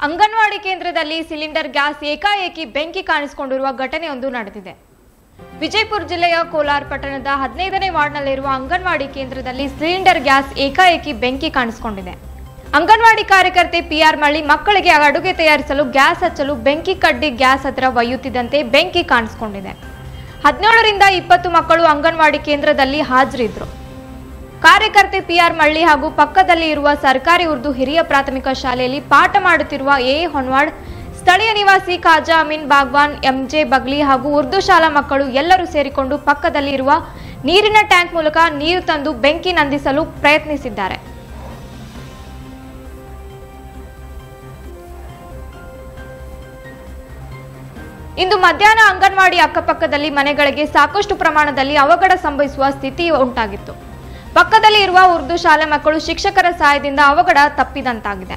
ಅಂಗನವಾಡಿ ಕೇಂದ್ರದಲ್ಲಿ cylinder gas ಏಕಾಏಕಿ ಬೆಂಕಿ ಕಾಣಿಸಿಕೊಂಡಿರುವ ಘಟನೆಯೊಂದು ನಡೆದಿದೆ ವಿಜಯಪುರ ಜಿಲ್ಲೆಯ ಕೋಲಾರ ಪಟ್ಟಣದ ಹದಿನೈದನೇ ವಾರ್ಡ್ನಲ್ಲಿರುವ ಅಂಗನವಾಡಿ ಕೇಂದ್ರದಲ್ಲಿ ಸಿಲಿಂಡರ್ ಗ್ಯಾಸ್ ಏಕಾಏಕಿ ಬೆಂಕಿ ಕಾಣಿಸಿಕೊಂಡಿದೆ ಅಂಗನವಾಡಿ ಕಾರ್ಯಕರ್ತೆ ಪಿಆರ್ ಮಳ್ಳಿ ಮಕ್ಕಳಿಗೆ ಅಡುಗೆ ತಯಾರಿಸಲು ಗ್ಯಾಸ್ ಹಚ್ಚಲು ಬೆಂಕಿ ಕಡ್ಡಿ ಗ್ಯಾಸ್ ಹತ್ರ ಒಯ್ಯುತ್ತಿದ್ದಂತೆ ಬೆಂಕಿ ಕಾಣಿಸಿಕೊಂಡಿದೆ ಹದಿನೇಳರಿಂದ ಇಪ್ಪತ್ತು ಮಕ್ಕಳು ಅಂಗನವಾಡಿ ಕೇಂದ್ರದಲ್ಲಿ ಹಾಜರಿದ್ರು ಕಾರ್ಯಕರ್ತೆ ಪಿಆರ್ ಮಳ್ಳಿ ಹಾಗೂ ಪಕ್ಕದಲ್ಲಿ ಇರುವ ಸರ್ಕಾರಿ ಉರ್ದು ಹಿರಿಯ ಪ್ರಾಥಮಿಕ ಶಾಲೆಯಲ್ಲಿ ಪಾಠ ಮಾಡುತ್ತಿರುವ ಎ ಹೊನ್ವಾಡ್ ಸ್ಥಳೀಯ ನಿವಾಸಿ ಖಾಜಾ ಅಮೀನ್ ಬಾಗ್ವಾನ್ ಎಂಜೆ ಬಗ್ಲಿ ಹಾಗೂ ಉರ್ದು ಶಾಲಾ ಮಕ್ಕಳು ಎಲ್ಲರೂ ಸೇರಿಕೊಂಡು ಪಕ್ಕದಲ್ಲಿ ಇರುವ ನೀರಿನ ಟ್ಯಾಂಕ್ ಮೂಲಕ ನೀರು ತಂದು ಬೆಂಕಿ ನಂದಿಸಲು ಪ್ರಯತ್ನಿಸಿದ್ದಾರೆ ಇಂದು ಮಧ್ಯಾಹ್ನ ಅಂಗನವಾಡಿ ಅಕ್ಕಪಕ್ಕದಲ್ಲಿ ಮನೆಗಳಿಗೆ ಸಾಕಷ್ಟು ಪ್ರಮಾಣದಲ್ಲಿ ಅವಘಡ ಸಂಭವಿಸುವ ಸ್ಥಿತಿ ಉಂಟಾಗಿತ್ತು ಪಕ್ಕದಲ್ಲಿ ಇರುವ ಉರ್ದು ಶಾಲೆ ಮಕ್ಕಳು ಶಿಕ್ಷಕರ ಸಹಾಯದಿಂದ ಅವಘಡ ತಪ್ಪಿದಂತಾಗಿದೆ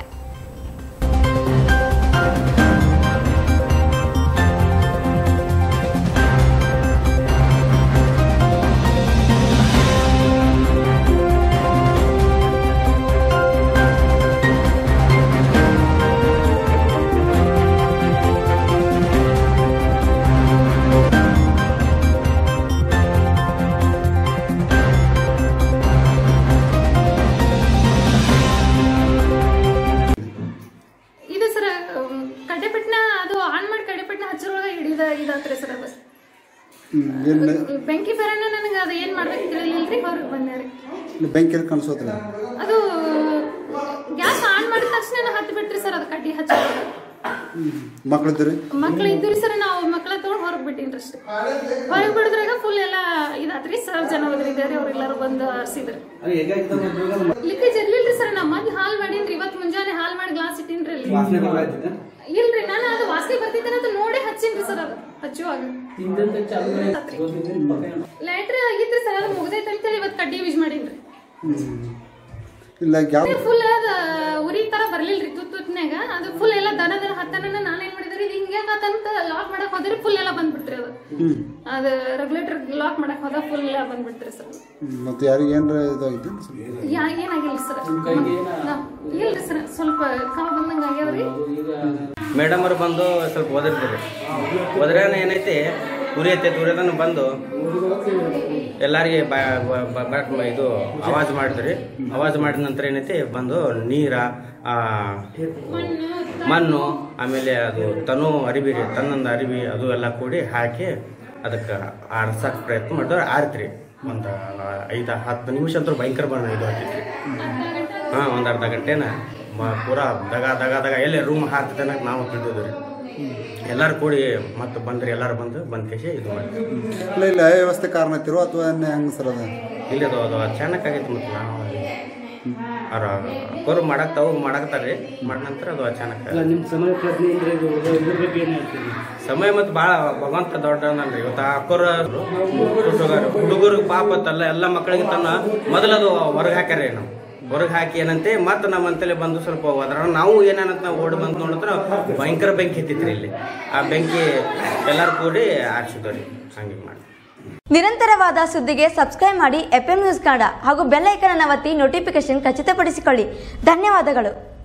ಇದು ಸರ್ ಕಡ್ಡೆಪಟ್ನ ಅದು ಆನ್ ಮಾಡಿ ಕಡ್ಡೆಪಟ್ನ ಹಚ್ಚರೊಳಗೆ ಹಿಡಿದ ಇದಾತ್ರಿ ಸರ್ ಅದು ಏನು ಬೆಂಕಿ ಬರೋಣ ನನಗೆ ಅದು ಏನ್ ಮಾಡ್ಬೇಕು ತಿಳಿಲಿಲ್ರಿ ಹೊರಗೆ ಬಂದೆ ರೀ ಬೆಂಕಿ ಕಾಣಿಸೋತ್ರ ಅದು ಗ್ಯಾಸ್ ಆನ್ ಮಾಡಿದ ತಕ್ಷಣ ಹತ್ತಿ ಬಿಟ್ರಿ ಸರ್ ಅದು ಕಡ್ಡಿ ಹಚ್ಚ ಮಕ್ಳಿದ್ರಿ ಮಕ್ಳು ಇದ್ರಿ ಸರ್ ನಾವು ಮಕ್ಳ ತಗೊಂಡ್ ಹೊರಗ್ ಬಿಟ್ಟಿನ್ರಿ ಅಷ್ಟೇ ಹೊರಗ್ ಬಿಡಿದ್ರಾಗ ಫುಲ್ ಎಲ್ಲ ಇದಾತ್ರಿ ಸರ್ ಜನ ಹೋದ್ರಿದ್ದಾರೆ ಅವ್ರೆಲ್ಲರೂ ಬಂದು ಹರ್ಸಿದ್ರಿ ಲೀಕೇಜ್ ಇರ್ಲಿಲ್ರಿ ಸರ್ ನಾ ಮೊದ್ಲು ಹಾಲ್ ಮಾಡೀನ್ರಿ ಇವತ್ ಮುಂಜಾನೆ ಹಾಲ್ ಮಾಡಿ ಗ್ಲಾಸ್ ಇಟ್ಟಿನ್ರಿ ಅಲ್ಲಿ ಇಲ್ರಿ ನಾನು ಅದು ವಾಸನೆ ಬರ್ತಿದ್ದೇನೆ ಅಂತ ನೋಡಿ ಹಚ್ಚಿನ್ರಿ ಸರ್ ಅದು ಹಚ್ಚುವಾಗ ಲೈಟ್ರ್ ಆಗಿತ್ರಿ ಸರ್ ಅದು ಮುಗ್ದೈತೆ ಅಂತೇಳಿ ಇವತ್ತು ಕಡ್ಡಿ ಯೂಸ್ ಮಾಡೀನ್ರಿ ಇಲ್ಲ ಯಾವ ಫುಲ್ ಅದ ಉರಿ ತರ ಬರ್ಲಿಲ್ರಿ ತುತ್ ತುತ್ನ್ಯಾಗ ಅದು ಫುಲ್ ಎಲ್ಲ ದನ ದನ ಹತ್ತನ ನಾನು ಏನ್ ಮಾಡಿದ್ರಿ ಇದು ಹಿಂಗೆ ಆತಂತ ಲಾಕ್ ಮಾಡಕ್ ಹೋದ್ರಿ ಫುಲ್ ಎಲ್ಲ ಬಂದ್ಬಿಟ್ರಿ ಅದು ಅದು ರೆಗ್ಯುಲೇಟರ್ ಲಾಕ್ ಮಾಡಕ್ ಹೋದ ಫುಲ್ ಎಲ್ಲ ಬಂದ್ಬಿಟ್ರಿ ಸರ್ ಮತ್ತೆ ಯಾರಿಗೆ ಏನಾರ ಇದಾಗಿತ್ತು ಯಾ ಏನಾಗಿಲ್ಲ ಸರ್ ಇಲ್ರಿ ಸರ್ ಸ್ವಲ್ಪ ಕಾವು ಬಂದಂಗ ಆಗ್ಯಾವ್ರಿ ಮೇಡಮ್ ಅವ್ರು ಬಂದು ಸ್ವಲ್ಪ ಓದಿರ್ತೀರಿ ಓದ್ರೇನ ಏನೈತಿ ಉರಿ ಐತೈತಿ ಉರಿದನ್ನು ಬಂದು ಎಲ್ಲರಿಗೆ ಬ ಬ- ಬ- ಇದು ಆವಾಜ್ ಮಾಡಿದ್ರಿ ಆವಾಜ್ ಮಾಡಿದ ನಂತರ ಏನೈತಿ ಬಂದು ನೀರ ಆ, ಮಣ್ಣು ಆಮೇಲೆ ಅದು ತನು ಅರಿವಿ ರೀ ತನ್ನೊಂದು ಅರಿವಿ ಅದು ಎಲ್ಲ ಕೂಡಿ ಹಾಕಿ ಅದಕ್ಕೆ ಆರ್ಸಕ್ಕೆ ಪ್ರಯತ್ನ ಮಾಡಿದ್ರೆ ಆರ್ತ್ರಿ ಒಂದು ಐದು ಹತ್ತು ನಿಮಿಷ ಅಂತೂ ಭಯಂಕರ ಬಣ್ಣ ಇದು ಆಗ್ತೈತ್ರಿ ಹಾಂ ಒಂದು ಅರ್ಧ ಗಂಟೆನ ಮ- ಪೂರಾ ದಗ ದಗ ದಗ ಎಲ್ಲಿ ರೂಮ್ ಹಾಕ್ತೇನೆ ನಾವು ತಿಳಿದಿದ್ವಿ ರೀ ಎಲ್ಲರೂ ಕೂಡಿ ಮತ್ತೆ ಬಂದ್ರಿ ಎಲ್ಲರೂ ಬಂದು ಬಂದ್ ಕೇಸಿ ಇದು ಮಾಡಿ ಇಲ್ಲ ಇಲ್ಲ ವ್ಯವಸ್ಥೆ ಕಾರಣ ಐತಿರೋ ಅಥವಾ ಹೆಂಗೆ ಸರ್ ಅದು ಇಲ್ಲಿ ಅದು ಅದು ಅಚಾನಕ್ ಆಗೈತೆ ಮತ್ತೆ ನಾವು ಅವ್ರ ಅಕ್ಕೋರು ಮಾಡಕ್ ತಾವು ಮಾಡಕ್ತಾರ್ರಿ ಮಾಡಿದ ನಂತರ ಅದು ಅಚಾನಕ್ ನಿಮ್ಮ ಸಮಯ ಪ್ರಜ್ಞೆ ಅಂದ್ರೆ ಇದು ಇದ್ರ ಬಗ್ಗೆ ಏನ್ ಹೇಳ್ತೀರಿ ಸಮಯ ಮತ್ತು ಭಾಳ ಭಗವಂತ ದೊಡ್ಡವನಲ್ರಿ ಇವತ್ತು ಅಕ್ಕೋರ ಹುಡುಗರು ಪಾಪ ತಲ್ಲ ಎಲ್ಲ ಮಕ್ಕಳಿಗೆ ತನ್ನ ಮೊದಲದು ಹೊರಗೆ ಹಾಕ್ಯಾರ ನಾವು ಹೊರಗೆ ಹಾಕಿ ಏನಂತೆ ಮತ್ತೆ ನಮ್ಮ ಅಂತಲೇ ಬಂದು ಸ್ವಲ್ಪ ಹೋದ್ರ ನಾವು ಏನೇನಂತ ನಾವು ಓಡಿ ಬಂದು ನೋಡಿದ್ರೆ ಭಯಂಕರ ಬೆಂಕಿ ಹತ್ತಿತ್ರಿ ಇಲ್ಲಿ ಆ ಬೆಂಕಿ ಎಲ್ಲರೂ ಕೂಡಿ ಆರಿಸಿದ್ರಿ ಹಂಗೆ ಮಾಡಿ ನಿರಂತರವಾದ ಸುದ್ದಿಗೆ ಸಬ್ಸ್ಕ್ರೈಬ್ ಮಾಡಿ ಎಫ್ಎಂ ನ್ಯೂಸ್ ಕನ್ನಡ ಹಾಗೂ ಬೆಲ್ ಐಕನ್ ಅನ್ನು ಒತ್ತಿ ನೋಟಿಫಿಕೇಶನ್ ಖಚಿತಪಡಿಸಿಕೊಳ್ಳಿ ಧನ್ಯವಾದಗಳು